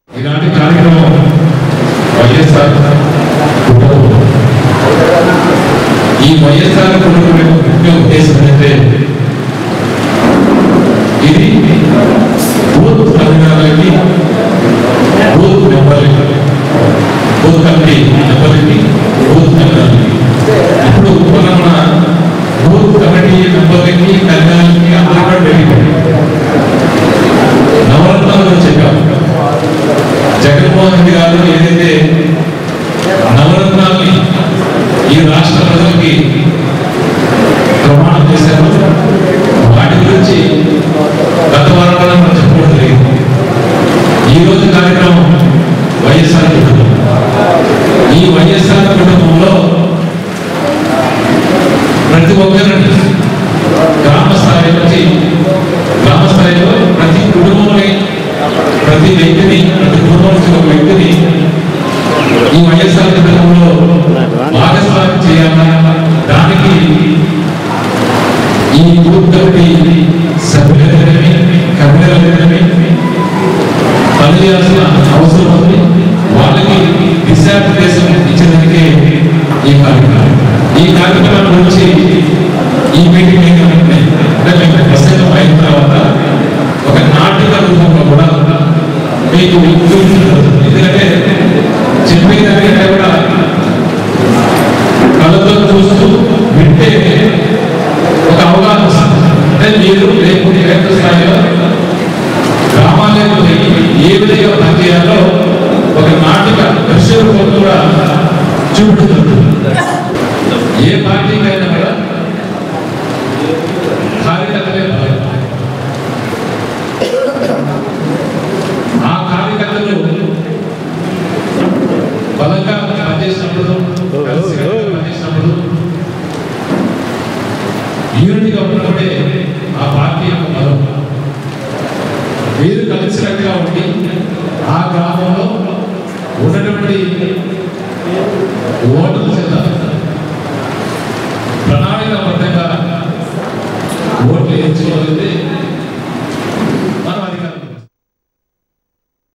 ఇలాంటి కార్యక్రమం వైఎస్ఆర్ కుటుంబం ఈ వైఎస్ఆర్ కుటుంబం యొక్క ముఖ్య ఉద్దేశం ఏంటంటే ఇది బూత్ అధికారులకి బూత్ మెంబర్లకి బూత్ కమిటీ మెంబర్లకి బూత్ అధికారులకి ఇప్పుడు మనం మన బూత్ కమిటీ మెంబర్లకి కళ్యాణాలకి అందరూ కూడా వెళ్ళిపోయి నవరత్నాలు చెప్పాం జగన్మోహన్ రెడ్డి గారు ఏదైతే నవరత్నాల్ని ఈ రాష్ట్ర ప్రజలకి ప్రమాణం చేశారో వాటి గురించి గత వారంలో మనం చెప్పుకోవడం జరిగింది ఈ రోజు కార్యక్రమం వైఎస్ఆర్ కుటుంబం ఈ వైఎస్ఆర్ కుటుంబంలో ప్రతి ఒక్కరిని గ్రామ స్థాయి నుంచి గ్రామ స్థాయిలో ప్రతి కుటుంబంలో ప్రతి వ్యక్తిని ప్రతి కుటుంబం నుంచి ఒక వ్యక్తిని ఈ వైఎస్ఆర్ కుటుంబంలో భాగస్వామ్యం చేయాలన్నా దానికి ఈ గ్రూప్ కమిటీ సభ్యులైతేనేమి కమిటీలైతేనేమి పనిచేయాల్సిన అవసరం ఉంది వాళ్ళకి దిశానిర్దేశం ఇచ్చినందుకే ఈ కార్యక్రమం ఈ కార్యక్రమం గురించి ఈ మీటింగ్ ఏంటంటే అంటే మేము ప్రసంగం అయిన తర్వాత ఒక నాటిక రూపంలో కూడా మీకు చూపించబడుతుంది ఎందుకంటే చెప్పేదానికంటే కూడా కళ్ళతో చూస్తూ వింటే ఒక అవగాహన వస్తుంది అంటే మీరు రేపు క్షేత్ర స్థాయిలో గ్రామాలకు పోయి ఏ విధంగా పనిచేయాలో ఒక నాటిక దృశ్య రూపంలో కూడా చూపెడుతుంది ఏ పార్టీకైనా కూడా కార్యకర్తలే బలం. ఆ కార్యకర్తలు బలంగా పనిచేసినప్పుడు కలిసికట్టుగా పనిచేసినప్పుడు యూనిట్గా ఉన్నప్పుడే ఆ పార్టీ యొక్క బలం మీరు కలిసినట్టుగా ఉండి ఆ గ్రామంలో ఉన్నటువంటి ఓటర్ల చేత ప్రణాళికాబద్ధంగా ఓట్లు ఎంచుకోగలిగితే